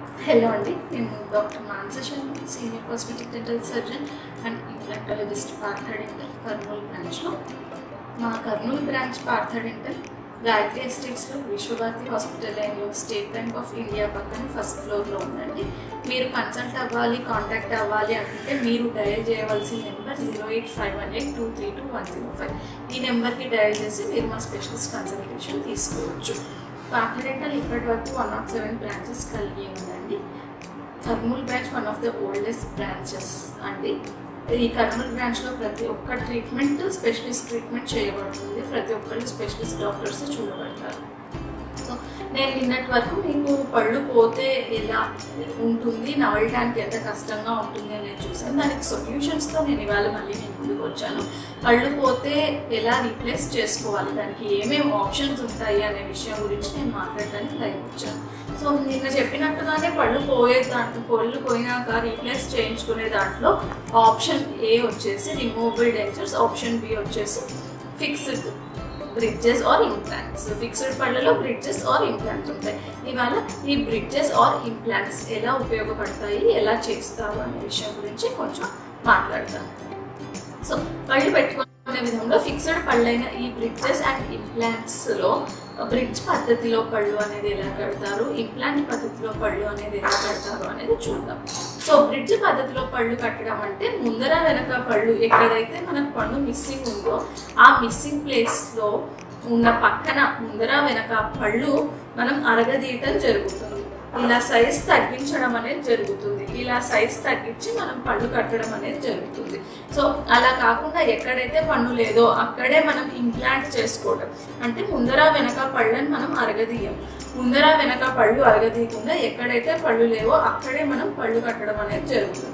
hello అండి నేను doctor Mansa Sharma senior cosmetic dental surgeon and implantologist Partha dental Kurnool బ్రాంచ్లో మా కర్నూలు బ్రాంచ్ పార్థ డెంటల్ గాయత్రి ఎస్టేట్స్లో విశ్వభారతి హాస్పిటల్ లైన్లో స్టేట్ బ్యాంక్ ఆఫ్ ఇండియా పక్కన ఫస్ట్ ఫ్లోర్లో ఉందండి మీరు కన్సల్ట్ అవ్వాలి కాంటాక్ట్ అవ్వాలి అంటే మీరు డయల్ చేయవలసిన number zero eight five one eight two three two one zero five ఈ నెంబర్కి డయల్ చేసి మీరు మా స్పెషలిస్ట్ కన్సల్టేషన్ తీసుకోవచ్చు పార్థ డెంటల్ ఇప్పటి వరకు వన్ నాట్ సెవెన్ బ్రాంచెస్ కలిగి ఉందండి Kurnool branch one of the oldest branches అండి ఈ కర్నూలు బ్రాంచ్లో ప్రతి ఒక్క ట్రీట్మెంట్ స్పెషలిస్ట్ ట్రీట్మెంట్ చేయబడుతుంది ప్రతి ఒక్కళ్ళు స్పెషలిస్ట్ డాక్టర్స్ చూడబడతారు సో నేను నిన్నటి వరకు మీకు పళ్ళు పోతే ఎలా ఉంటుంది నవలడానికి ఎంత కష్టంగా ఉంటుంది అనేది చూసాను దానికి సొల్యూషన్స్తో నేను ఇవాళ మళ్ళీ నేను ముందుకు వచ్చాను పళ్ళు పోతే ఎలా రీప్లేస్ చేసుకోవాలి దానికి ఏమేమి ఆప్షన్స్ ఉంటాయి అనే విషయం గురించి నేను మాట్లాడడానికి లైవ్ వచ్చాను సో నిన్న చెప్పినట్టుగానే పళ్ళు పోయే దాంట్లో పళ్ళు పోయినాక రీప్లేస్ చేయించుకునే దాంట్లో ఆప్షన్ ఏ వచ్చేసి రిమూవబుల్ డెంచర్స్ ఆప్షన్ బి వచ్చేసి fixed bridges or implants fixed పళ్ళలో బ్రిడ్జెస్ ఆర్ ఇంప్లాంట్స్ ఉంటాయి ఇవాళ ఈ బ్రిడ్జెస్ ఆర్ ఇంప్లాంట్స్ ఎలా ఉపయోగపడతాయి ఎలా చేస్తారు అనే విషయం గురించి కొంచెం మాట్లాడతాను సో పళ్ళు పెట్టుకునే విధంగా ఫిక్స్డ్ పళ్ళైన ఈ బ్రిడ్జెస్ అండ్ ఇంప్లాంట్స్లో బ్రిడ్జ్ పద్ధతిలో పళ్ళు అనేది ఎలా కడతారు ఇంప్లాంట్ పద్ధతిలో పళ్ళు అనేది ఎలా కడతారు అనేది చూద్దాం సో బ్రిడ్జ్ పద్ధతిలో పళ్ళు కట్టడం అంటే ముందర వెనక పళ్ళు ఎక్కడైతే మనకు పళ్ళు మిస్సింగ్ ఉందో ఆ మిస్సింగ్ ప్లేస్లో ఉన్న పక్కన ముందర వెనక పళ్ళు మనం అరగదీయటం జరుగుతుంది ఇలా సైజ్ తగ్గించడం అనేది జరుగుతుంది ఇలా సైజ్ తగ్గించి మనం పళ్ళు కట్టడం అనేది జరుగుతుంది సో అలా కాకుండా ఎక్కడైతే పన్ను లేదో అక్కడే మనం ఇంప్లాంట్ చేసుకోవడం అంటే ముందర వెనక పళ్ళని మనం అరగదీయం ముందర వెనక పళ్ళు అరగదీయకుండా ఎక్కడైతే పళ్ళు లేవో అక్కడే మనం పళ్ళు కట్టడం అనేది జరుగుతుంది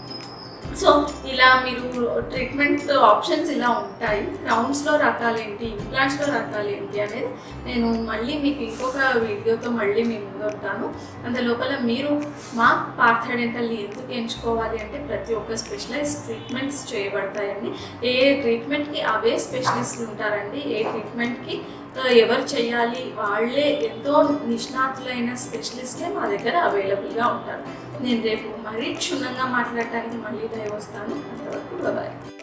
సో ఇలా మీరు ట్రీట్మెంట్ ఆప్షన్స్ ఇలా ఉంటాయి క్రౌన్స్లో రకాలేంటి ఇంప్లాంట్స్లో రకాలేంటి అనేది నేను మళ్ళీ మీకు ఇంకొక వీడియోతో మళ్ళీ మీ ముందు ఉంటాను అంత లోపల మీరు మా పార్థ డెంటల్ని ఎందుకు ఎంచుకోవాలి అంటే ప్రతి ఒక్క స్పెషలైజ్ ట్రీట్మెంట్స్ చేయబడతాయండి ఏ ట్రీట్మెంట్కి అవే స్పెషలిస్టులు ఉంటారండి ఏ ట్రీట్మెంట్కి ఎవరు చేయాలి వాళ్ళే ఎంతో నిష్ణాతులైన స్పెషలిస్టే మా దగ్గర అవైలబుల్గా ఉంటారు నేను రేపు మరీ క్షుణ్ణంగా మాట్లాడటానికి మళ్ళీ దయ వస్తాను అంతవరకు బాయ్